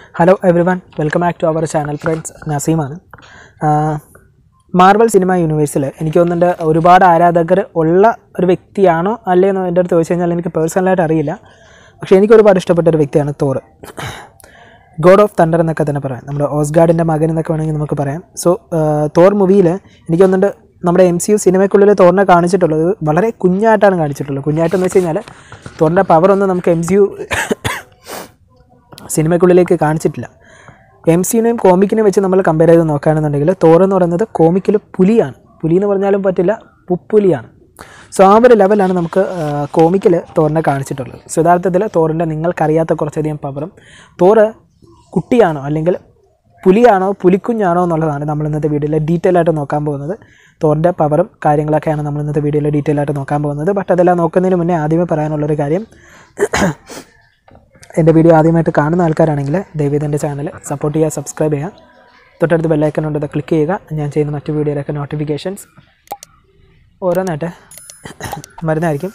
Hello everyone welcome back to our channel friends നസീമാണ് Marvel cinema യൂണിവേഴ്സിൽ എനിക്ക് തോന്നുന്നുണ്ട് ഒരുപാട് ആരാധകർ ഉള്ള ഒരു വ്യക്തിയാണോ അല്ലേന്നോ എൻ്റെ അടുത്ത് ചോദിച്ചു കഴിഞ്ഞാൽ എനിക്ക് പേഴ്സണലായിട്ട് അറിയില്ല പക്ഷേ എനിക്ക് ഒരുപാട് ഇഷ്ടപ്പെട്ട ഒരു വ്യക്തിയാണ് തോറ് ഗോഡ് ഓഫ് തണ്ടർ എന്നൊക്കെ തന്നെ പറയാം നമ്മുടെ ഓസ്ഗാർഡിൻ്റെ മകൻ എന്നൊക്കെ വേണമെങ്കിൽ നമുക്ക് പറയാം സോ തോർ മൂവിയിൽ എനിക്ക് തോന്നുന്നുണ്ട് നമ്മുടെ എം സി യു സിനിമയ്ക്കുള്ളിൽ തോറിനെ കാണിച്ചിട്ടുള്ളത് വളരെ കുഞ്ഞായിട്ടാണ് കാണിച്ചിട്ടുള്ളത് കുഞ്ഞായിട്ടെന്ന് വെച്ച് കഴിഞ്ഞാൽ തോറിൻ്റെ പവർ ഒന്നും നമുക്ക് എം സി യു സിനിമയ്ക്കുള്ളിലേക്ക് കാണിച്ചിട്ടില്ല എം സിനെയും കോമിക്കിനെയും വെച്ച് നമ്മൾ കമ്പയർ ചെയ്ത് നോക്കുകയാണെന്നുണ്ടെങ്കിൽ തോർ എന്ന് പറയുന്നത് കോമിക്കിൽ പുലിയാണ് പുലി എന്ന് പറഞ്ഞാലും പറ്റില്ല പുപ്പുലിയാണ് സോ ആ ഒരു ലെവലാണ് നമുക്ക് കോമിക്കിൽ തോറിനെ കാണിച്ചിട്ടുള്ളത് സോ യഥാർത്ഥത്തിൽ തോറിൻ്റെ നിങ്ങൾക്കറിയാത്ത കുറച്ചധികം പവറും തോറ് കുട്ടിയാണോ അല്ലെങ്കിൽ പുലിയാണോ പുലിക്കുഞ്ഞാണോ എന്നുള്ളതാണ് നമ്മൾ ഇന്നത്തെ വീഡിയോയിൽ ഡീറ്റെയിൽ ആയിട്ട് നോക്കാൻ പോകുന്നത് തോറിൻ്റെ പവറും കാര്യങ്ങളൊക്കെയാണ് നമ്മൾ ഇന്നത്തെ വീഡിയോയിൽ ഡീറ്റെയിൽ ആയിട്ട് നോക്കാൻ പോകുന്നത് ബട്ട് അതെല്ലാം നോക്കുന്നതിന് മുന്നേ ആദ്യമേ പറയാനുള്ളൊരു കാര്യം എൻ്റെ വീഡിയോ ആദ്യമായിട്ട് കാണുന്ന ആൾക്കാരാണെങ്കിൽ ദയവേത് എൻ്റെ ചാനൽ സപ്പോർട്ട് ചെയ്യുക സബ്സ്ക്രൈബ് ചെയ്യുക തൊട്ടടുത്ത് ബെല്ലൈക്കൺ ഉണ്ട് അത് ക്ലിക്ക് ചെയ്യുക ഞാൻ ചെയ്യുന്ന മറ്റു വീഡിയോയിലൊക്കെ നോട്ടിഫിക്കേഷൻസ് ഓരോന്നായിട്ട് മരുന്നായിരിക്കും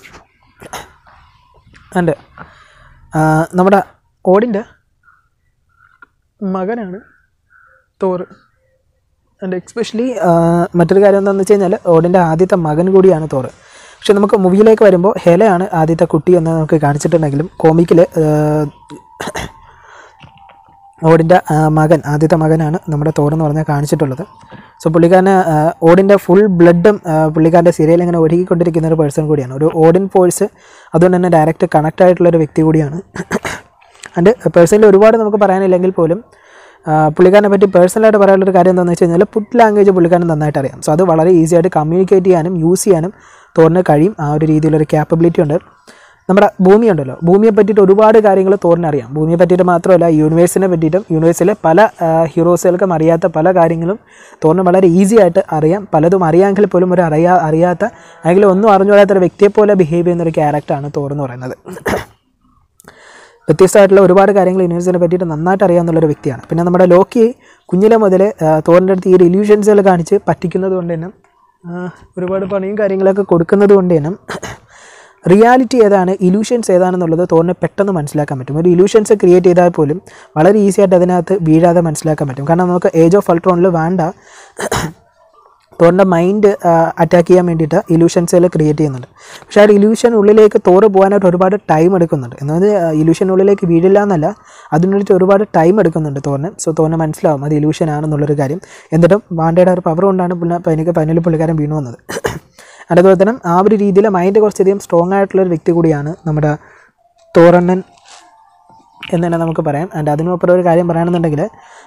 ഉണ്ട് നമ്മുടെ ഓടിൻ്റെ മകനാണ് തോറ് ആൻഡ് എക്സ്പെഷ്യലി മറ്റൊരു കാര്യം എന്താണെന്ന് വെച്ച് കഴിഞ്ഞാൽ ഓടിൻ്റെ ആദ്യത്തെ മകൻ കൂടിയാണ് തോറ് പക്ഷെ നമുക്ക് മൂവിയിലേക്ക് വരുമ്പോൾ ഹെലയാണ് ആദ്യത്തെ കുട്ടി എന്ന് നമുക്ക് കാണിച്ചിട്ടുണ്ടെങ്കിലും കോമിക്കിൽ ഓടിൻ്റെ മകൻ ആദ്യത്തെ മകനാണ് നമ്മുടെ തോറെന്ന് പറഞ്ഞാൽ കാണിച്ചിട്ടുള്ളത് സോ പുള്ളിക്കാരന് ഓടിൻ്റെ ഫുൾ ബ്ലഡും പുള്ളിക്കാരൻ്റെ സീരിയൽ ഇങ്ങനെ ഒരുക്കിക്കൊണ്ടിരിക്കുന്ന ഒരു പേഴ്സൺ കൂടിയാണ് ഒരു ഓഡിൻ ഫോഴ്സ് അതുകൊണ്ട് തന്നെ ഡയറക്റ്റ് കണക്റ്റ് ആയിട്ടുള്ള ഒരു വ്യക്തി കൂടിയാണ് ആൻഡ് പേഴ്സണലി ഒരുപാട് നമുക്ക് പറയാനില്ലെങ്കിൽ പോലും പുള്ളിക്കാരനെ പറ്റി പേഴ്സണലായിട്ട് പറയാനുള്ളൊരു കാര്യം എന്താണെന്ന് വെച്ച് കഴിഞ്ഞാൽ പുട്ട് ലാംഗ്വേജ് പുള്ളിക്കാരൻ നന്നായിട്ട് അറിയാം സോ അത് വളരെ ഈസി ആയിട്ട് കമ്മ്യൂണിക്കേറ്റ് ചെയ്യാനും യൂസ് ചെയ്യാനും തോറിന് കഴിയും ആ ഒരു രീതിയിലൊരു ക്യാപ്പബിലിറ്റി ഉണ്ട് നമ്മുടെ ഭൂമി ഉണ്ടല്ലോ ഭൂമിയെ പറ്റിയിട്ട് ഒരുപാട് കാര്യങ്ങൾ തോറിനറിയാം ഭൂമിയെ പറ്റിയിട്ട് മാത്രമല്ല യൂണിവേഴ്സിനെ പറ്റിയിട്ടും യൂണിവേഴ്സിലെ പല ഹീറോസുകൾക്കും അറിയാത്ത പല കാര്യങ്ങളും തോറിന് വളരെ ഈസി ആയിട്ട് അറിയാം പലതും അറിയാമെങ്കിൽ പോലും ഒരു അറിയാ അറിയാത്ത അല്ലെങ്കിൽ ഒന്നും അറിഞ്ഞുകൂടാത്ത ഒരു വ്യക്തിയെ പോലെ ബിഹേവ് ചെയ്യുന്ന ഒരു ക്യാരക്ടറാണ് തോറെന്ന് പറയുന്നത് വ്യത്യസ്തമായിട്ടുള്ള ഒരുപാട് കാര്യങ്ങൾ യൂണിവേഴ്സിനെ പറ്റിയിട്ട് നന്നായിട്ട് അറിയാവുന്നുള്ളൊരു വ്യക്തിയാണ് പിന്നെ നമ്മുടെ ലോക്കി കുഞ്ഞിലെ മുതൽ തോറിൻ്റെ അടുത്ത് ഈ ഒരു ഇല്യൂഷൻസുകൾ കാണിച്ച് പറ്റിക്കുന്നത് കൊണ്ട് തന്നെ ഒരുപാട് പണിയും കാര്യങ്ങളൊക്കെ കൊടുക്കുന്നത് കൊണ്ട് തന്നെ റിയാലിറ്റി ഏതാണ് ഇലൂഷൻസ് ഏതാണെന്നുള്ളത് തോറിന് പെട്ടെന്ന് മനസ്സിലാക്കാൻ പറ്റും ഒരു ഇലൂഷൻസ് ക്രിയേറ്റ് ചെയ്താൽ പോലും വളരെ ഈസി ആയിട്ട് അതിനകത്ത് വീഴാതെ മനസ്സിലാക്കാൻ പറ്റും കാരണം നമുക്ക് ഏജ് ഓഫ് അൾട്രോണിൽ വേണ്ട തോറിൻ്റെ മൈൻഡ് അറ്റാക്ക് ചെയ്യാൻ വേണ്ടിയിട്ട് ഇലൂഷൻസുകൾ ക്രിയേറ്റ് ചെയ്യുന്നുണ്ട് പക്ഷേ ആ ഇലൂഷൻ ഉള്ളിലേക്ക് തോറ് പോകാനായിട്ട് ഒരുപാട് ടൈം എടുക്കുന്നുണ്ട് എന്നത് ഇലൂഷൻ ഉള്ളിലേക്ക് വീഴില്ല എന്നല്ല അതിനുള്ളിൽ ഒരുപാട് ടൈം എടുക്കുന്നുണ്ട് തോറിന് സോ തോറിന് മനസ്സിലാവും അത് ഇലൂഷൻ ആണെന്നുള്ളൊരു കാര്യം എന്നിട്ടും വാണ്ടയുടെ ഒരു പവർ കൊണ്ടാണ് പിന്നെ എനിക്ക് പനിൽ പുള്ളിക്കാരൻ വീണു വന്നത് അതുപോലെ തന്നെ ആ ഒരു രീതിയിൽ മൈൻഡ് കുറച്ചധികം സ്ട്രോങ് ആയിട്ടുള്ളൊരു വ്യക്തി കൂടിയാണ് നമ്മുടെ തോറണ്ണൻ എന്ന് തന്നെ നമുക്ക് പറയാം ആൻഡ് അതിനൊപ്പം ഒരു കാര്യം പറയുകയാണെന്നുണ്ടെങ്കിൽ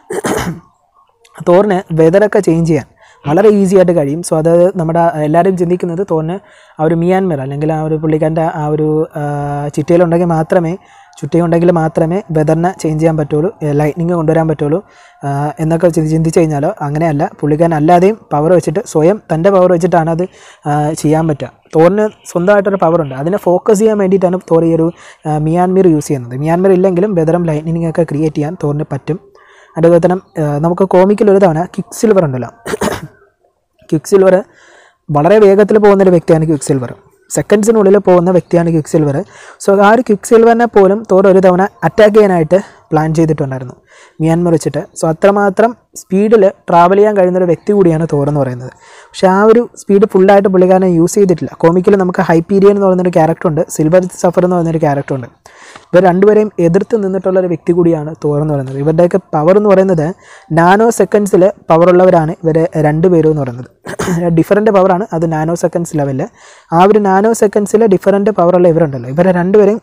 തോറിന് വെതറൊക്കെ ചേഞ്ച് ചെയ്യാൻ വളരെ ഈസി ആയിട്ട് കഴിയും സോ അത് നമ്മുടെ എല്ലാവരും ചിന്തിക്കുന്നത് തോന്നിന് ആ ഒരു മിയാൻമർ അല്ലെങ്കിൽ ആ ഒരു പുള്ളിക്കാരൻ്റെ ആ ഒരു ചിട്ടയിലുണ്ടെങ്കിൽ മാത്രമേ ചുറ്റിയുണ്ടെങ്കിൽ മാത്രമേ വെതറിനെ ചേഞ്ച് ചെയ്യാൻ പറ്റുള്ളൂ ലൈറ്റ്നിങ് കൊണ്ടുവരാൻ പറ്റുള്ളൂ എന്നൊക്കെ ചിന്തിച്ച് കഴിഞ്ഞാൽ അങ്ങനെയല്ല പുള്ളിക്കാരൻ അല്ലാതെയും പവർ വെച്ചിട്ട് സ്വയം തൻ്റെ പവർ വെച്ചിട്ടാണ് അത് ചെയ്യാൻ പറ്റുക തോറിന് സ്വന്തമായിട്ടൊരു പവറുണ്ട് അതിനെ ഫോക്കസ് ചെയ്യാൻ വേണ്ടിയിട്ടാണ് തോർ ഈ ഒരു മിയാൻമീർ യൂസ് ചെയ്യുന്നത് മിയാൻമർ ഇല്ലെങ്കിലും വെതറും ലൈറ്റ്നിങ് ഒക്കെ ക്രിയേറ്റ് ചെയ്യാൻ തോറിന് പറ്റും അതുപോലെ തന്നെ നമുക്ക് കോമിക്കിൽ ഒരു തവണ കിക്ക് സിൽവർ ഉണ്ടല്ലോ ക്വിക്ക് സിൽവർ വളരെ വേഗത്തിൽ പോകുന്നൊരു വ്യക്തിയാണ് ക്വിക്ക് സിൽവർ സെക്കൻഡ്സിനുള്ളിൽ പോകുന്ന വ്യക്തിയാണ് ക്വിക്ക് സിൽവർ സോ ആ ഒരു ക്വിക്ക് സിൽവറിനെ പോലും തോർ ഒരു തവണ അറ്റാക്ക് ചെയ്യാനായിട്ട് പ്ലാൻ ചെയ്തിട്ടുണ്ടായിരുന്നു മ്യാൻമർ വെച്ചിട്ട് സോ അത്രമാത്രം സ്പീഡിൽ ട്രാവൽ ചെയ്യാൻ കഴിയുന്ന ഒരു വ്യക്തി കൂടിയാണ് തോർ എന്ന് പറയുന്നത് പക്ഷേ ആ ഒരു സ്പീഡ് ഫുള്ളായിട്ട് പുള്ളിക്കാരനെ യൂസ് ചെയ്തിട്ടില്ല കോമിക്കിൽ നമുക്ക് ഹൈപ്പീരിയൻ എന്ന് പറയുന്നൊരു ക്യാരക്ടറുണ്ട് സിൽവർ സഫർ എന്ന് പറയുന്നൊരു ക്യാരക്ടറുണ്ട് ഇവർ രണ്ടുപേരെയും എതിർത്ത് നിന്നിട്ടുള്ള ഒരു വ്യക്തി കൂടിയാണ് തോർ എന്ന് പറയുന്നത് ഇവരുടെയൊക്കെ പവർ എന്ന് പറയുന്നത് നാനോ സെക്കൻഡ്സിൽ പവറുള്ളവരാണ് ഇവർ രണ്ടുപേരും എന്ന് പറയുന്നത് ഡിഫറൻറ്റ് പവറാണ് അത് നാനോ സെക്കൻഡ്സ് ലെവലിൽ ആ ഒരു നാനോ സെക്കൻഡ്സിൽ ഡിഫറൻറ്റ് പവറുള്ള ഇവരുണ്ടല്ലോ ഇവരെ രണ്ടുപേരെയും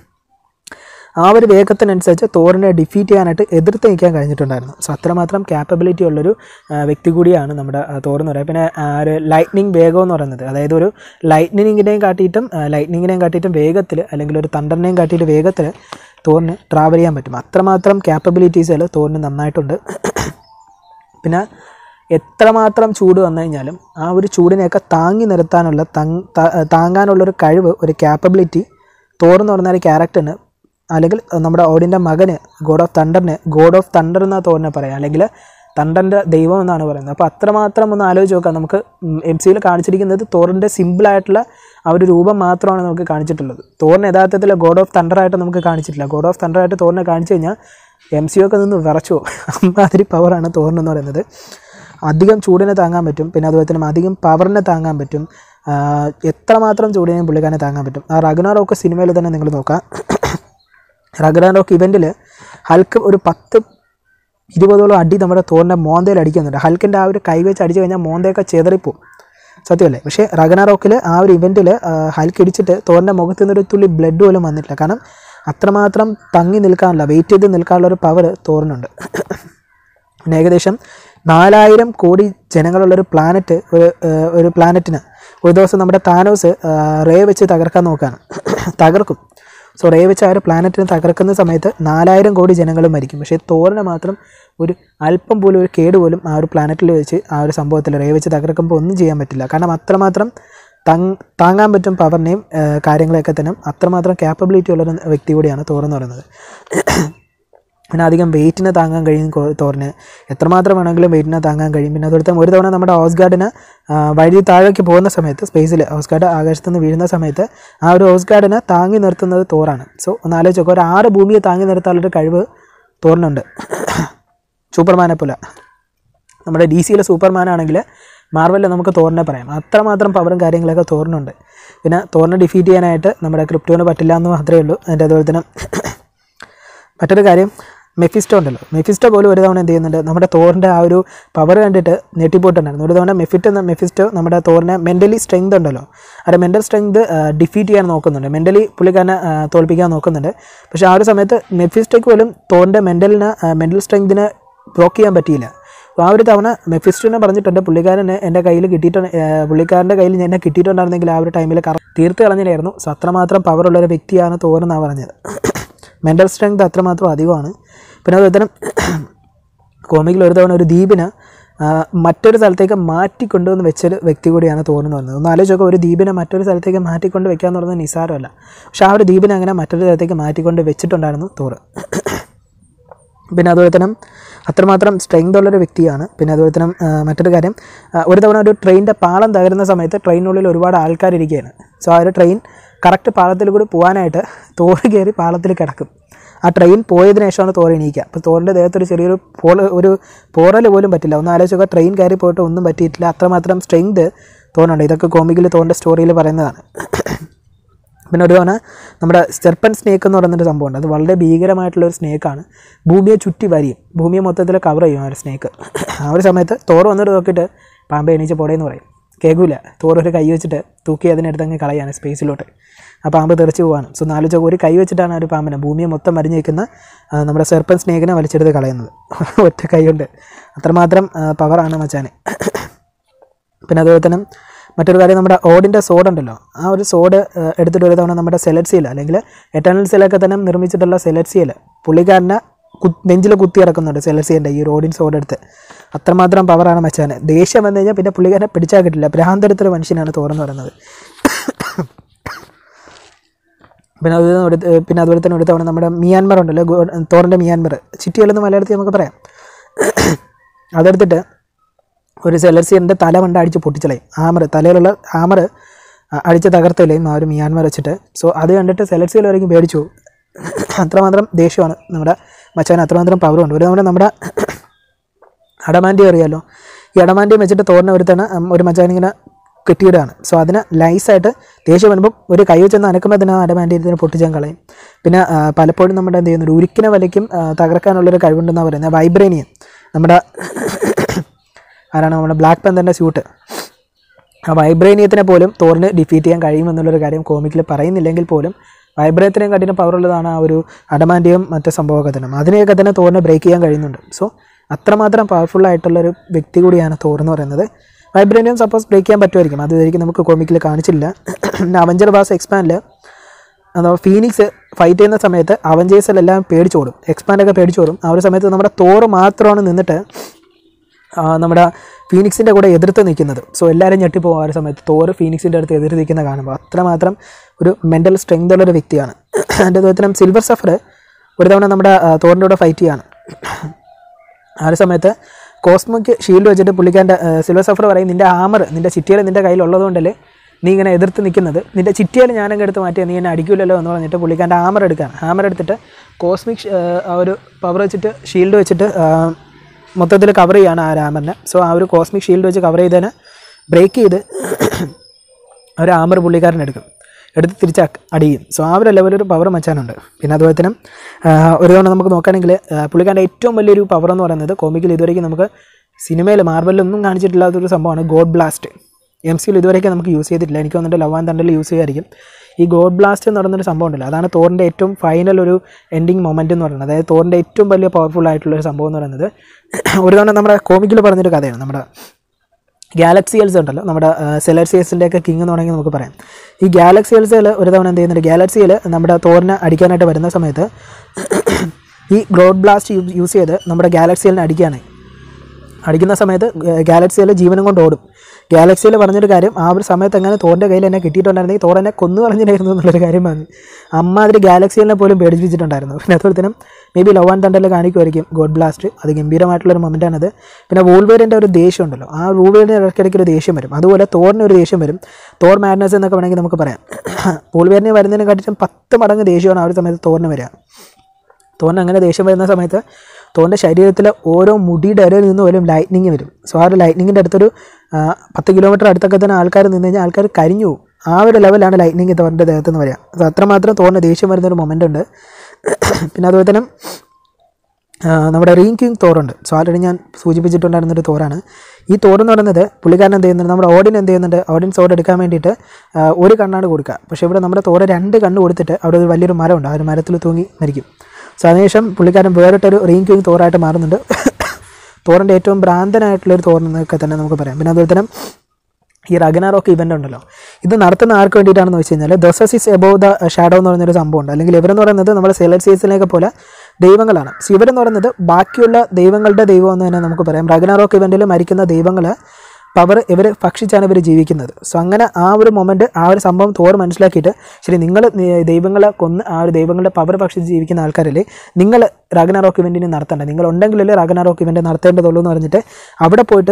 ആ ഒരു വേഗത്തിനനുസരിച്ച് തോറിനെ ഡിഫീറ്റ് ചെയ്യാനായിട്ട് എതിർത്ത് നിൽക്കാൻ കഴിഞ്ഞിട്ടുണ്ടായിരുന്നു സോ അത്രമാത്രം ക്യാപ്പബിലിറ്റി ഉള്ളൊരു വ്യക്തി കൂടിയാണ് നമ്മുടെ തോർ എന്ന് പറയുന്നത് പിന്നെ ഒരു ലൈറ്റ്നിങ് വേഗം എന്ന് പറയുന്നത് അതായത് ഒരു ലൈറ്റ്നിങ്ങിനെയും കാട്ടിയിട്ടും ലൈറ്റ്നിങ്ങിനെയും കാട്ടിയിട്ടും വേഗത്തിൽ അല്ലെങ്കിൽ ഒരു തണ്ടറിനെയും കാട്ടിയിട്ട് വേഗത്തിൽ തോറിന് ട്രാവൽ ചെയ്യാൻ പറ്റും അത്രമാത്രം ക്യാപ്പബിലിറ്റീസുകൾ തോറിന് നന്നായിട്ടുണ്ട് പിന്നെ എത്രമാത്രം ചൂട് വന്നു കഴിഞ്ഞാലും ആ ഒരു ചൂടിനെയൊക്കെ താങ്ങി നിർത്താനുള്ള താങ്ങാനുള്ളൊരു കഴിവ് ഒരു ക്യാപ്പബിലിറ്റി തോറെന്ന് പറഞ്ഞ ഒരു ക്യാരക്ടറിന് അല്ലെങ്കിൽ നമ്മുടെ ഓടിൻ്റെ മകന് ഗോഡ് ഓഫ് തണ്ടറിന് ഗോഡ് ഓഫ് തണ്ടർ എന്നാണ് തോന്നുന്നത് പറയാം അല്ലെങ്കിൽ തണ്ടൻ്റെ ദൈവം എന്നാണ് പറയുന്നത് അപ്പോൾ അത്രമാത്രം ഒന്ന് ആലോചിച്ച് നോക്കാം നമുക്ക് എം സിയിൽ കാണിച്ചിരിക്കുന്നത് തോറിൻ്റെ സിമ്പിളായിട്ടുള്ള ആ ഒരു രൂപം മാത്രമാണ് നമുക്ക് കാണിച്ചിട്ടുള്ളത് തോറിന് യഥാർത്ഥത്തിൽ ഗോഡ് ഓഫ് തണ്ടറായിട്ട് നമുക്ക് കാണിച്ചിട്ടില്ല ഗോഡ് ഓഫ് തണ്ടറായിട്ട് തോറിനെ കാണിച്ചു കഴിഞ്ഞാൽ എം സി ഒക്കെ നിന്ന് വിറച്ചു അമ്മാതിരി പവറാണ് തോർന്നെന്ന് പറയുന്നത് അധികം ചൂടിനെ താങ്ങാൻ പറ്റും പിന്നെ അതുപോലെ തന്നെ അധികം പവറിനെ താങ്ങാൻ പറ്റും ആ, എത്രമാത്രം ചൂടിനെയും പുള്ളിക്കാരനെ താങ്ങാൻ പറ്റും ആ റഗ്നാറോക്ക് സിനിമയിൽ തന്നെ നിങ്ങൾ നോക്കാം റഗ്നാറോക്ക് ഇവൻറ്റിൽ ഹൽക്ക് ഒരു പത്ത് ഇരുപതോളം അടി നമ്മുടെ തോറിൻ്റെ മോന്തയിൽ അടിക്കുന്നുണ്ട് ഹൽക്കിൻ്റെ ആ ഒരു കൈ വെച്ച് അടിച്ചു കഴിഞ്ഞാൽ മോന്തയൊക്കെ ചെതറിപ്പോവും സത്യമല്ലേ പക്ഷേ റഗനാറോക്കിൽ ആ ഒരു ഇവൻറ്റിൽ ഹൽക്ക് ഇടിച്ചിട്ട് തോറിൻ്റെ മുഖത്ത് നിന്നൊരു തുള്ളി ബ്ലഡ് പോലും വന്നിട്ടില്ല കാരണം അത്രമാത്രം തങ്ങി നിൽക്കാനുള്ള വെയിറ്റ് ചെയ്ത് നിൽക്കാനുള്ള ഒരു പവർ തോറിനുണ്ട് പിന്നെ ഏകദേശം നാലായിരം കോടി ജനങ്ങളുള്ളൊരു പ്ലാനറ്റ് ഒരു ഏഹ്, ഒരു പ്ലാനറ്റിന് ഒരു ദിവസം നമ്മുടെ താനോസ് ആഹ്, റേ വെച്ച് തകർക്കാൻ നോക്കുകയാണ് തകർക്കും സോ റേ വെച്ച് ആ ഒരു പ്ലാനറ്റിനെ തകർക്കുന്ന സമയത്ത് നാലായിരം കോടി ജനങ്ങളും മരിക്കും പക്ഷേ തോറിന് മാത്രം ഒരു അല്പം പോലും ഒരു കേട് പോലും ആ ഒരു പ്ലാനറ്റിൽ വെച്ച് ആ ഒരു സംഭവത്തിൽ റേ വെച്ച് തകർക്കുമ്പോൾ ഒന്നും ചെയ്യാൻ പറ്റില്ല കാരണം അത്രമാത്രം തങ് താങ്ങാൻ പറ്റും പവറിനെയും ഏഹ്, കാര്യങ്ങളെയൊക്കെ തന്നെ അത്രമാത്രം ക്യാപ്പബിലിറ്റി ഉള്ളൊരു വ്യക്തി കൂടിയാണ് തോറെന്ന് പറയുന്നത് പിന്നെ അധികം വെയിറ്റിനെ താങ്ങാൻ കഴിയും കോ- തോറിന് എത്രമാത്രം വേണമെങ്കിലും വെയിറ്റിനെ താങ്ങാൻ കഴിയും പിന്നെ അതുപോലെ തന്നെ ഒരു തവണ നമ്മുടെ ഓസ്ഗാർഡിന് വഴി താഴേക്ക് പോകുന്ന സമയത്ത് സ്പേസിൽ ഓസ്ഗാർഡ് ആകാശത്ത് നിന്ന് വീഴുന്ന സമയത്ത് ആ ഒരു ഓസ്ഗാർഡിനെ താങ്ങി നിർത്തുന്നത് തോറാണ് സോ ഒന്ന് ആലോചിച്ച് നോക്കുക ഒരു ആറ് ഭൂമിയെ താങ്ങി നിർത്താനുള്ളൊരു കഴിവ് തോറിനുണ്ട് സൂപ്പർമാനെ പോലെ നമ്മുടെ ഡി സിയിലെ സൂപ്പർമാൻ ആണെങ്കിൽ മാർവലിൽ നമുക്ക് തോറിനെ പറയാം അത്രമാത്രം പവറും കാര്യങ്ങളൊക്കെ തോറിനുണ്ട് പിന്നെ തോറിനെ ഡിഫീറ്റ് ചെയ്യാനായിട്ട് നമ്മുടെ ക്രിപ്റ്റോന് പറ്റില്ല എന്ന് മാത്രമേ ഉള്ളൂ അതിൻ്റെ അതുപോലെ തന്നെ മറ്റൊരു കാര്യം മെഫിസ്റ്റോ ഉണ്ടല്ലോ മെഫിസ്റ്റോ പോലും ഒരു തവണ എന്ത് ചെയ്യുന്നുണ്ട് നമ്മുടെ തോറിൻ്റെ ആ ഒരു പവർ കണ്ടിട്ട് ഞെട്ടിപ്പോയിട്ടുണ്ടായിരുന്നു ഒരു തവണ മെഫിറ്റ് എന്ന മെഫിസ്റ്റോ നമ്മുടെ തോറിനെ മെൻ്റലി സ്ട്രെങ്ത് ഉണ്ടല്ലോ ആ മെൻ്റൽ സ്ട്രെങ്ത് ഡിഫീറ്റ് ചെയ്യാൻ നോക്കുന്നുണ്ട് മെൻ്റലി പുള്ളിക്കാരനെ ആ, തോൽപ്പിക്കാൻ നോക്കുന്നുണ്ട് പക്ഷേ ആ ഒരു സമയത്ത് മെഫിസ്റ്റോയ്ക്ക് പോലും തോറിൻ്റെ മെൻ്റലിന് മെൻ്റൽ സ്ട്രെങ്തിനെ ബ്ലോക്ക് ചെയ്യാൻ പറ്റിയില്ല അപ്പോൾ ആ ഒരു തവണ മെഫിസ്റ്റിനെ പറഞ്ഞിട്ടുണ്ട് പുള്ളിക്കാരനെ എൻ്റെ കയ്യിൽ കിട്ടിയിട്ടുണ്ട് ഏഹ് പുള്ളിക്കാരൻ്റെ കയ്യിൽ എന്നെ കിട്ടിയിട്ടുണ്ടായിരുന്നെങ്കിൽ ആ ഒരു ടൈമിൽ കറ തീർത്ത് കളഞ്ഞില്ലായിരുന്നു സോ അത്രമാത്രം പവറുള്ള ഒരു വ്യക്തിയാണ് തോറെന്നാണ് പറഞ്ഞത് മെൻ്റൽ സ്ട്രെങ്ത് അത്രമാത്രം അധികമാണ് പിന്നെ അതുപോലെ തന്നെ കോമിക്കിൽ ഒരു തവണ ഒരു ദ്വീപിന് ആ, മറ്റൊരു സ്ഥലത്തേക്ക് മാറ്റിക്കൊണ്ടുവന്ന് വെച്ചൊരു വ്യക്തി കൂടിയാണ് തോന്നുന്നു പറയുന്നത് ഒന്ന് ആലോചിച്ച് നോക്കുക ഒരു ദ്വീപിനെ മറ്റൊരു സ്ഥലത്തേക്ക് മാറ്റിക്കൊണ്ട് വെക്കുക എന്ന് പറയുന്നത് നിസ്സാരമല്ല പക്ഷേ ആ ഒരു ദ്വീപിനെ അങ്ങനെ മറ്റൊരു സ്ഥലത്തേക്ക് മാറ്റിക്കൊണ്ട് വെച്ചിട്ടുണ്ടായിരുന്നു തോറ് പിന്നെ അതുപോലെ തന്നെ അത്രമാത്രം സ്ട്രെങ്ത് ഉള്ളൊരു വ്യക്തിയാണ് പിന്നെ അതുപോലെ തന്നെ ആ, മറ്റൊരു കാര്യം ആ, ഒരു തവണ ഒരു ട്രെയിനിൻ്റെ പാളം തകരുന്ന സമയത്ത് ട്രെയിനുള്ളിൽ ഒരുപാട് ആൾക്കാരിരിക്കുകയാണ് സോ ആ ഒരു ട്രെയിൻ കറക്റ്റ് പാളത്തിൽ കൂടി പോകാനായിട്ട് തോറ് കയറി പാളത്തിൽ കിടക്കും ആ ട്രെയിൻ പോയതിനു ശേഷമാണ് തോറ് എണീക്കുക അപ്പോൾ തോറിൻ്റെ ദേഹത്തൊരു ചെറിയൊരു പോള് ഒരു പോറൽ പോലും പറ്റില്ല ഒന്ന് ആലോചിക്കുക ട്രെയിൻ കയറി പോയിട്ട് ഒന്നും പറ്റിയിട്ടില്ല അത്രമാത്രം സ്ട്രെങ്ത് തോന്നുന്നുണ്ട് ഇതൊക്കെ കോമിക്കിൽ തോറിൻ്റെ സ്റ്റോറിയിൽ പറയുന്നതാണ് പിന്നെ ഒരു തവണ നമ്മുടെ സെർപ്പൻ സ്നേക്ക് എന്ന് പറയുന്നൊരു സംഭവമുണ്ട് അത് വളരെ ഭീകരമായിട്ടുള്ള ഒരു സ്നേക്കാണ് ഭൂമിയെ ചുറ്റി വരിയും ഭൂമിയെ മൊത്തത്തിൽ കവർ ചെയ്യും ആ ഒരു സ്നേക്ക് ആ ഒരു സമയത്ത് തോറ് വന്നിട്ട് നോക്കിയിട്ട് പാമ്പ് എണീച്ച് പോടേന്ന് പറയും കേൾക്കൂല തോറ് ഒരു കൈ വെച്ചിട്ട് തൂക്കി അതിനെടുത്ത് അങ്ങ് കളയാണ് സ്പേസിലോട്ട് ആ പാമ്പ് തെറിച്ച് പോവാണ് സോ നാല് ഒരു കൈ വെച്ചിട്ടാണ് ആ ഒരു പാമ്പിനെ ഭൂമിയെ മൊത്തം മരിഞ്ഞ് നിൽക്കുന്ന ആ, നമ്മുടെ സെർപ്പൻ സ്നേക്കിനെ വലിച്ചെടുത്ത് കളയുന്നത് ഒറ്റ കൈ കൊണ്ട് അത്രമാത്രം പവറാണ് മച്ചാന് പിന്നെ അതുപോലെ തന്നെ മറ്റൊരു കാര്യം നമ്മുടെ ഓടിൻ്റെ സോഡ് ഉണ്ടല്ലോ ആ ഒരു സോഡ് എടുത്തിട്ട് ഒരു തവണ നമ്മുടെ സെലറ്റ്സിയിൽ അല്ലെങ്കിൽ എറ്റേണൽസിലൊക്കെ തന്നെ നിർമ്മിച്ചിട്ടുള്ള സെലറ്റ്സിയിൽ പുള്ളിക്കാരനെ കു നെഞ്ചിൽ കുത്തി ഇറക്കുന്നുണ്ട് സെലറ്റ്സിയൻ്റെ ഈ റോഡിൻ സോഡ് എടുത്ത് അത്രമാത്രം പവറാണ് മച്ചാന് ദേഷ്യം വന്നു കഴിഞ്ഞാൽ പിന്നെ പുള്ളിക്കാരനെ പിടിച്ചാൽ കിട്ടില്ല ഭ്രാന്തരത്തൊരു മനുഷ്യനാണ് തോറെന്ന് പറയുന്നത് പിന്നെ അതുപോലെ തന്നെ ഒരു- പിന്നെ അതുപോലെ തന്നെ ഒരു തവണ നമ്മുടെ മിയാൻമർ ഉണ്ടല്ലോ ഗോ- തോറിൻ്റെ മിയാൻമർ ചിറ്റിയല്ലെന്ന് മലയാളത്തിൽ നമുക്ക് പറയാം അതെടുത്തിട്ട് ഒരു സെലർസിയൻ്റെ തല കൊണ്ട് അടിച്ച് പൊട്ടിച്ചളയും ആമർ തലയിലുള്ള ആമർ അടിച്ച് തകർത്തലയും ആ ഒരു മിയാൻമർ വെച്ചിട്ട് സോ അത് കണ്ടിട്ട് സെലർസിയിൽ വരെയും പേടിച്ചു പോകും. അത്രമാത്രം ദേഷ്യമാണ് നമ്മുടെ മച്ചാൻ അത്രമാത്രം പവറുണ്ട് ഒരു നമ്മുടെ നമ്മുടെ അടമാൻഡി അറിയാലോ ഈ അടമാൻഡി വെച്ചിട്ട് തോറിനെ ഒരുത്തണ് ഉം, ഒരു മച്ചാൻ ഇങ്ങനെ കെട്ടിയിടുകയാണ് സോ അതിന് നൈസായിട്ട് ദേഷ്യം വരുമ്പോൾ ഒരു കൈ വെച്ചെന്ന് അനക്കുമ്പോൾ അതിന് അടമാൻഡി ഇതിനെ പൊട്ടിച്ചാൻ കളയും പിന്നെ ആ, പലപ്പോഴും നമ്മുടെ എന്ത് ചെയ്യുന്നു ഒരു ഉരുക്കിനെ വലയ്ക്കും ആ, തകർക്കാനുള്ളൊരു കഴിവുണ്ടെന്നാണ് പറയുന്നത് വൈബ്രേനിയം നമ്മുടെ ആരാണ് നമ്മുടെ ബ്ലാക്ക് പന്തറിൻ്റെ സ്യൂട്ട് ആ വൈബ്രേനിയത്തിനെ പോലും തോറിന് ഡിഫീറ്റ് ചെയ്യാൻ കഴിയുമെന്നുള്ളൊരു കാര്യം കോമിക്കിൽ പറയുന്നില്ലെങ്കിൽ പോലും വൈബ്രേത്തിനെയും കഠിന പവറുള്ളതാണ് ആ ഒരു അടമാൻഡിയും മറ്റു സംഭവമൊക്കെ തന്നെ അതിനെയൊക്കെ തന്നെ തോറിനെ ബ്രേക്ക് ചെയ്യാൻ കഴിയുന്നുണ്ട് സോ അത്രമാത്രം പവർഫുൾ ആയിട്ടുള്ളൊരു വ്യക്തി കൂടിയാണ് തോർ എന്ന് പറയുന്നത് വൈബ്രേനിയം സപ്പോസ് ബ്രേക്ക് ചെയ്യാൻ പറ്റുമായിരിക്കും അത് ഇതായിരിക്കും നമുക്ക് കോമിക്കിൽ കാണിച്ചില്ല പിന്നെ അവഞ്ചർ ബാസ് എക്സ്പാൻഡിൽ അഥവാ ഫീനിക്സ് ഫൈറ്റ് ചെയ്യുന്ന സമയത്ത് അവഞ്ചേഴ്സിലെല്ലാം പേടിച്ചോടും എക്സ്പാൻഡൊക്കെ പേടിച്ചോടും ആ ഒരു സമയത്ത് നമ്മുടെ തോറ് മാത്രമാണ് നിന്നിട്ട് ആ, നമ്മുടെ ഫീനിക്സിൻ്റെ കൂടെ എതിർത്ത് നിൽക്കുന്നത് സോ എല്ലാവരും ഞെട്ടിപ്പോകും ആ ഒരു സമയത്ത് തോറ് ഫീനിക്സിൻ്റെ അടുത്ത് എതിർത്ത് നിൽക്കുന്ന കാണുമ്പോൾ അത്രമാത്രം ഒരു മെൻ്റൽ സ്ട്രെങ്ത് ഉള്ളൊരു വ്യക്തിയാണ് അതിൻ്റെ അതുപോലെ സിൽവർ സഫർ ഒരു തവണ നമ്മുടെ ആ, തോറിൻ്റെ കൂടെ ഫൈറ്റ് ചെയ്യാണ് ആ ഒരു സമയത്ത് കോസ്മോക്ക് ഷീൽഡ് വെച്ചിട്ട് പുള്ളിക്കാരൻ്റെ സിൽവർ സഫർ പറയും നിൻ്റെ ഹാമർ നിൻ്റെ സിറ്റിയിൽ നിൻ്റെ കയ്യിലുള്ളതുകൊണ്ടല്ലേ നീ ഇങ്ങനെ എതിർത്ത് നിൽക്കുന്നത് നിൻ്റെ ചിറ്റിയിൽ ഞാനങ്ങ് എടുത്ത് മാറ്റിയാൽ നീ എന്നെ അടിക്കില്ലല്ലോ എന്ന് പറഞ്ഞിട്ട് പുള്ളിക്കാരൻ്റെ ആമർ എടുക്കുകയാണ് ഹാമർ എടുത്തിട്ട് കോസ്മിക് ആ ഒരു പവർ വെച്ചിട്ട് ഷീൽഡ് വെച്ചിട്ട് ആ, മൊത്തത്തിൽ കവർ ചെയ്യാണ് ആ രാമറിനെ സോ ആ ഒരു കോസ്മിക് ഷീൽഡ് വെച്ച് കവർ ചെയ്തതിനെ ബ്രേക്ക് ചെയ്ത് ഒരു ആമർ പുള്ളിക്കാരൻ എടുക്കും എടുത്ത് തിരിച്ച് അക്ക് അടിയും സോ ആ ഒരു ലെവലൊരു പവർ മച്ചാനുണ്ട് പിന്നെ അതുപോലെ തന്നെ ആ, ഒരു തവണ നമുക്ക് നോക്കുകയാണെങ്കിൽ ആ, പുള്ളിക്കാരൻ്റെ ഏറ്റവും വലിയൊരു പവർ എന്ന് പറയുന്നത് കോമിക്കിൽ ഇതുവരെയ്ക്കും നമുക്ക് സിനിമയിൽ മാർബലിലൊന്നും കാണിച്ചിട്ടില്ലാത്തൊരു സംഭവമാണ് ഗോഡ് ബ്ലാസ്റ്റ് എം സിയിൽ ഇതുവരെയൊക്കെ നമുക്ക് യൂസ് ചെയ്തിട്ടില്ല എനിക്ക് വന്നിട്ട് ലവ് ആൻഡ് തണ്ടൽ യൂസ് ചെയ്യുമായിരിക്കും ഈ ഗോഡ് ബ്ലാസ്റ്റ് എന്ന് പറയുന്നൊരു സംഭവം ഉണ്ടല്ലോ അതാണ് തോറിൻ്റെ ഏറ്റവും ഫൈനൽ ഒരു എൻഡിങ് മൊമെൻ്റ് എന്ന് പറയുന്നത് അതായത് തോറിൻ്റെ ഏറ്റവും വലിയ പവർഫുൾ ആയിട്ടുള്ള ഒരു സംഭവം എന്ന് പറയുന്നത് ഒരു തവണ നമ്മുടെ കോമിക്കിൽ പറഞ്ഞൊരു കഥയാണ് നമ്മുടെ ഗാലക്സിയൽസ് ഉണ്ടല്ലോ നമ്മുടെ സെലർസിയൽസിൻ്റെ ഒക്കെ കിങ് എന്ന് വേണമെങ്കിൽ നമുക്ക് പറയാം ഈ ഗാലക്സിയൽസിൽ ഒരു തവണ എന്ത് ചെയ്യുന്നുണ്ട് ഗാലക്സിയിൽ നമ്മുടെ തോറിനെ അടിക്കാനായിട്ട് വരുന്ന സമയത്ത് ഈ ഗ്രോഡ് ബ്ലാസ്റ്റ് യൂസ് ചെയ്ത് നമ്മുടെ ഗാലക്സിയലിനെ അടിക്കുകയാണ് അടിക്കുന്ന സമയത്ത് ഗാലക്സിയിൽ ജീവനും കൊണ്ട് ഓടും ഗാലക്സിയിൽ പറഞ്ഞൊരു കാര്യം ആ ഒരു സമയത്ത് എങ്ങനെ തോറിൻ്റെ കയ്യിൽ എന്നെ കിട്ടിയിട്ടുണ്ടായിരുന്നെങ്കിൽ തോർ എന്നെ കൊന്നു കളഞ്ഞിട്ടായിരുന്നു എന്നുള്ളൊരു കാര്യം പറഞ്ഞു അമ്മാതിരി ഗാലക്സിയിലെ പോലും പേടിപ്പിച്ചിട്ടുണ്ടായിരുന്നു പിന്നെ അതുപോലെ തന്നെ മേ ബി ലവ് ആൻഡ് തണ്ടറിൽ കാണിക്കുമായിരിക്കും ഗോഡ് ബ്ലാസ്റ്റ് അത് ഗംഭീരമായിട്ടുള്ളൊരു മൊമെൻ്റാണത് പിന്നെ വോൾവേറിൻ്റെ ഒരു ദേഷ്യം ഉണ്ടല്ലോ ആ വോൾവേറിൻ്റെ ഇടയ്ക്കിടയ്ക്ക് ഒരു ദേഷ്യം വരും അതുപോലെ തോറിന് ഒരു ദേഷ്യം വരും തോർ മാഡ്നസ് എന്നൊക്കെ വേണമെങ്കിൽ നമുക്ക് പറയാം വോൾവേറിനെ വരുന്നതിനെ കാട്ടിലും പത്ത് മടങ്ങ് ദേഷ്യമാണ് ആ ഒരു സമയത്ത് തോറിന് വരിക തോറിന് അങ്ങനെ ദേഷ്യം വരുന്ന സമയത്ത് തോറിൻ്റെ ശരീരത്തിലെ ഓരോ മുടിയുടെ ഇടയിൽ നിന്ന് പോലും ലൈറ്റ്നിങ് വരും സോ ആ ഒരു ലൈറ്റ്നിങ്ങിൻ്റെ അടുത്തൊരു ആ, പത്ത് കിലോമീറ്റർ അടുത്തൊക്കെ തന്നെ ആൾക്കാർ നിന്ന് കഴിഞ്ഞാൽ ആൾക്കാർ കരിഞ്ഞു പോകും ആ ഒരു ലെവലാണ് ലൈറ്റ്നിങ് തോറിൻ്റെ ദേഹത്ത് നിന്ന് വരിക സോ അത്രമാത്രം തോറിന് ദേഷ്യം വരുന്നൊരു മൊമെൻ്റ് ഉണ്ട് പിന്നെ അതുപോലെ തന്നെ ആ, നമ്മുടെ റീൻ കിങ് തോറുണ്ട് സോ ആൾറെഡി ഞാൻ സൂചിപ്പിച്ചിട്ടുണ്ടായിരുന്നൊരു തോറാണ് ഈ തോറ് എന്ന് പറയുന്നത് പുള്ളിക്കാരൻ എന്ത് ചെയ്യുന്നുണ്ട് നമ്മുടെ ഓഡിയൻ എന്ത് ചെയ്യുന്നുണ്ട് ഓഡിയൻ സോഡ് എടുക്കാൻ വേണ്ടിയിട്ട് ആ, ഒരു കണ്ണാണ് കൊടുക്കുക പക്ഷേ ഇവിടെ നമ്മുടെ തോറ് രണ്ട് കണ്ണ് കൊടുത്തിട്ട് അവിടെ ഒരു വലിയൊരു മരമുണ്ട് ആ ഒരു മരത്തിൽ തൂങ്ങി മരിക്കും സോ അതിനുശേഷം പുള്ളിക്കാരൻ വേറിട്ടൊരു റീൻ കിങ് തോറായിട്ട് മാറുന്നുണ്ട് തോറിൻ്റെ ഏറ്റവും ഭ്രാന്തനായിട്ടുള്ളൊരു തോറെന്നൊക്കെ തന്നെ നമുക്ക് പറയാം പിന്നെ അതുപോലെ തന്നെ ഈ റഗനാറോക്ക് ഇവൻ്റ് ഉണ്ടല്ലോ ഇത് നടത്തുന്ന ആർക്ക് വേണ്ടിയിട്ടാണെന്ന് വെച്ച് കഴിഞ്ഞാൽ ദൊസസ് ഇസ് എബോവ് ദ ഷാഡോ എന്ന് പറയുന്നൊരു സംഭവമുണ്ട് അല്ലെങ്കിൽ ഇവരെന്ന് പറയുന്നത് നമ്മുടെ സെലർസീസിനെയൊക്കെ പോലെ ദൈവങ്ങളാണ് സോ ഇവരെന്ന് പറയുന്നത് ബാക്കിയുള്ള ദൈവങ്ങളുടെ ദൈവം എന്ന് തന്നെ നമുക്ക് പറയാം റഗനാറോക്ക് ഇവൻറ്റിൽ മരിക്കുന്ന ദൈവങ്ങൾ പവർ ഇവർ ഭക്ഷിച്ചാണ് ഇവർ ജീവിക്കുന്നത് സോ അങ്ങനെ ആ ഒരു മൊമെൻറ്റ് ആ ഒരു സംഭവം തോറ് മനസ്സിലാക്കിയിട്ട് ശരി നിങ്ങൾ ദൈവങ്ങളെ കൊന്ന് ആ ഒരു ദൈവങ്ങളുടെ പവർ ഭക്ഷിച്ച് ജീവിക്കുന്ന ആൾക്കാരല്ലേ നിങ്ങൾ റഗനാറോക്ക് ഇവൻറ്റിന് നടത്തണ്ട നിങ്ങൾ ഉണ്ടെങ്കിലല്ലേ റഗനാറോക്ക് ഇവൻറ്റ് നടത്തേണ്ടതുള്ളൂ എന്ന് പറഞ്ഞിട്ട് അവിടെ പോയിട്ട്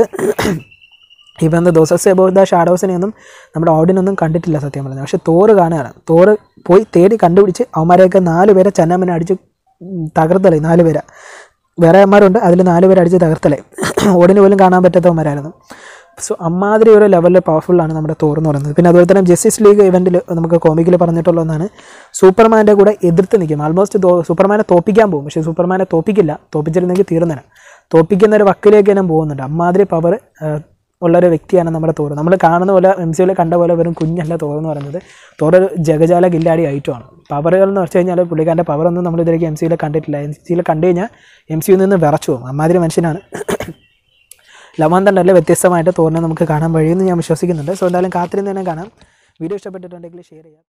ഇവൻ ദോസസ് എബോവ് ദ ഷാഡോസിനെ ഒന്നും നമ്മുടെ ഓഡിയനൊന്നും കണ്ടിട്ടില്ല സത്യം പറഞ്ഞത് പക്ഷെ തോറ് കാണുകയാണ് തോറ് പോയി തേടി കണ്ടുപിടിച്ച് അവന്മാരെയൊക്കെ നാല് പേരെ ചന്നമ്മനെ അടിച്ച് ഉം, തകർത്തലേ നാല് പേരെ വേറെ അമ്മമാരുണ്ട് അതിൽ നാല് പേരെ അടിച്ച് തകർത്തലേ ഓടിന് പോലും കാണാൻ പറ്റാത്തവന്മാരായിരുന്നു സോ അമ്മാതിരി ഒരു ലെവലിൽ പവർഫുള്ളാണ് നമ്മുടെ തോർ എന്ന് പറയുന്നത് പിന്നെ അതുപോലെ തന്നെ ജസ്റ്റിസ് ലീഗ് ഇവൻറ്റിൽ നമുക്ക് കോമിക്കിൽ പറഞ്ഞിട്ടുള്ള ഒന്നാണ് സൂപ്പർമാൻ്റെ കൂടെ എതിർത്ത് നിൽക്കും ആൾമോസ്റ്റ് സൂപ്പർമാനെ തോപ്പിക്കാൻ പോകും പക്ഷേ സൂപ്പർമാനെ തോപ്പിക്കില്ല തോപ്പിച്ചിരുന്നെങ്കിൽ തീർന്നേനെ തോപ്പിക്കുന്ന ഒരു വക്കിലേക്ക് തന്നെ പോകുന്നുണ്ട് അമ്മാതിരി പവർ ഉള്ളൊരു വ്യക്തിയാണ് നമ്മുടെ തോറ് നമ്മൾ കാണുന്ന പോലെ എം സിയിൽ കണ്ട പോലെ വെറും കുഞ്ഞല്ല തോറ് എന്ന് പറയുന്നത് തോറ് ഒരു ജഗജാല ഗില്ലാടി ഐറ്റമാണ് പവറുകൾ എന്ന് വെച്ച് കഴിഞ്ഞാൽ പുള്ളിക്കാരൻ്റെ പവറൊന്നും നമ്മൾ ഇതുവരെയ്ക്ക് എം സിയിൽ കണ്ടിട്ടില്ല എം സിയിൽ കണ്ടു കഴിഞ്ഞാൽ എം സിയിൽ നിന്ന് വിറച്ചു പോകും അമ്മാതിരി മനുഷ്യനാണ് ലവാന്തണ്ടല്ലേ വ്യത്യസ്തമായിട്ട് തോറിനെ നമുക്ക് കാണാൻ കഴിയുമെന്ന് ഞാൻ വിശ്വസിക്കുന്നുണ്ട് സോ എന്തായാലും കാത്തിരുന്ന് തന്നെ കാണാം വീഡിയോ ഇഷ്ടപ്പെട്ടിട്ടുണ്ടെങ്കിൽ ഷെയർ ചെയ്യാം